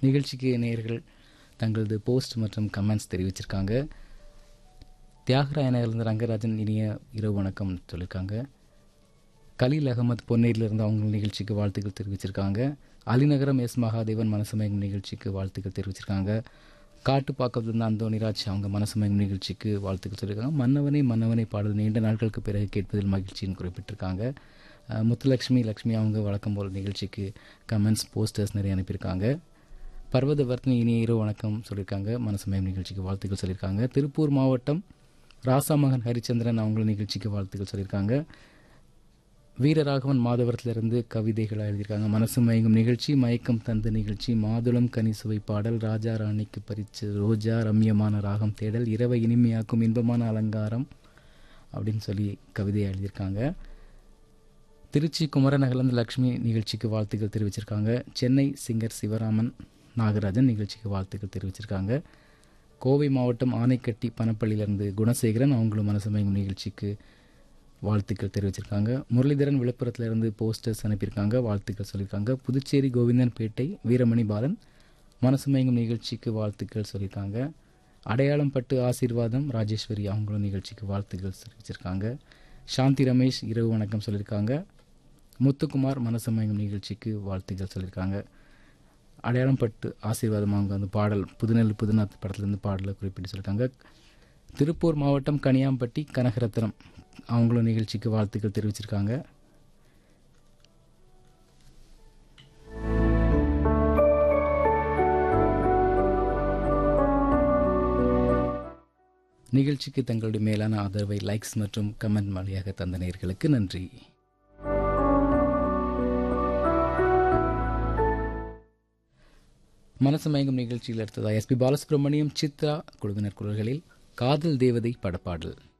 நிகழ்ச்சிக்கு நேயர்கள் தங்களது போஸ்ட் மற்றும் கமெண்ட்ஸ் தெரிவிச்சிருக்காங்க தியாகராய நகர்லேருந்து ரங்கராஜன் இனிய இரவு வணக்கம் சொல்லியிருக்காங்க கலீல் அகமது பொன்னேரிலிருந்து அவங்க நிகழ்ச்சிக்கு வாழ்த்துக்கள் தெரிவிச்சிருக்காங்க அலிநகரம் எஸ் மகாதேவன் மனசமயங்கும் நிகழ்ச்சிக்கு வாழ்த்துக்கள் தெரிவிச்சிருக்காங்க காட்டுப்பாக்கத்துலேருந்து அந்தோணிராஜ் அவங்க மனசமயங்கும் நிகழ்ச்சிக்கு வாழ்த்துக்கள் சொல்லியிருக்காங்க மன்னவனே மன்னவனே பாடல் நீண்ட நாட்களுக்கு பிறகு கேட்பதில் மகிழ்ச்சின்னு குறிப்பிட்டிருக்காங்க அஹ், முத்துலக்ஷ்மி லக்ஷ்மி அவங்க வழக்கம் போல் நிகழ்ச்சிக்கு கமெண்ட்ஸ் போஸ்டர்ஸ் நிறைய அனுப்பியிருக்காங்க பர்வதவர்த்தினி இனிய இரவு வணக்கம் சொல்லியிருக்காங்க மனசமயம் நிகழ்ச்சிக்கு வாழ்த்துக்கள் சொல்லியிருக்காங்க திருப்பூர் மாவட்டம் ராசாமகன் ஹரிச்சந்திரன் அவங்களும் நிகழ்ச்சிக்கு வாழ்த்துக்கள் சொல்லியிருக்காங்க வீரராகவன் மாதவரத்திலிருந்து கவிதைகள் எழுதியிருக்காங்க மனசு மயங்கும் நிகழ்ச்சி மயக்கம் தந்த நிகழ்ச்சி மாதுளம் கனி சுவை பாடல் ராஜா ராணிக்கு பறிச்சு ரோஜா ரம்யமான ராகம் தேடல் இரவை இனிமையாக்கும் இன்பமான அலங்காரம் அப்படின்னு சொல்லி கவிதையை எழுதியிருக்காங்க திருச்சி குமரநகர்லேருந்து லக்ஷ்மி நிகழ்ச்சிக்கு வாழ்த்துக்கள் தெரிவிச்சிருக்காங்க சென்னை சிங்கர் சிவராமன் நாகராஜன் நிகழ்ச்சிக்கு வாழ்த்துக்கள் தெரிவிச்சிருக்காங்க கோவை மாவட்டம் ஆனைக்கட்டி பனப்பள்ளியிலேருந்து குணசேகரன் அவங்களும் மனசமயங்கும் நிகழ்ச்சிக்கு வாழ்த்துக்கள் தெரிவிச்சிருக்காங்க முரளிதரன் விழுப்புரத்துலேருந்து போஸ்டர்ஸ் அனுப்பியிருக்காங்க வாழ்த்துக்கள் சொல்லியிருக்காங்க புதுச்சேரி கோவிந்தன்பேட்டை வீரமணி பாலன் மனசுமயங்கும் நிகழ்ச்சிக்கு வாழ்த்துக்கள் சொல்லியிருக்காங்க அடையாளம் பட்டு ஆசீர்வாதம் ராஜேஸ்வரி அவங்களும் நிகழ்ச்சிக்கு வாழ்த்துக்கள் தெரிவிச்சிருக்காங்க சாந்தி ரமேஷ் இரவு வணக்கம் சொல்லியிருக்காங்க முத்துக்குமார் மனசமயங்கும் நிகழ்ச்சிக்கு வாழ்த்துக்கள் சொல்லியிருக்காங்க அடையாளம் பட்டு ஆசீர்வாதம் அவங்க வந்து பாடல் புதுநெல் புதுநாத் படத்துலேருந்து பாடலை குறிப்பிட்டு சொல்லியிருக்காங்க திருப்பூர் மாவட்டம் கனியாம்பட்டி கனகரத்னம் அவங்களும் நிகழ்ச்சிக்கு வாழ்த்துக்கள் தெரிவிச்சிருக்காங்க நிகழ்ச்சிக்கு தங்களுடைய மேலான ஆதரவை லைக்ஸ் மற்றும் கமெண்ட் வழியாக தந்த நேயர்களுக்கு நன்றி மனசு மயங்கும் நிகழ்ச்சியில் அடுத்ததா எஸ்பி பாலசுப்ரமணியம் சித்ரா குழுவினர் குரல்களில் காதல் தேவதை படப்பாடல்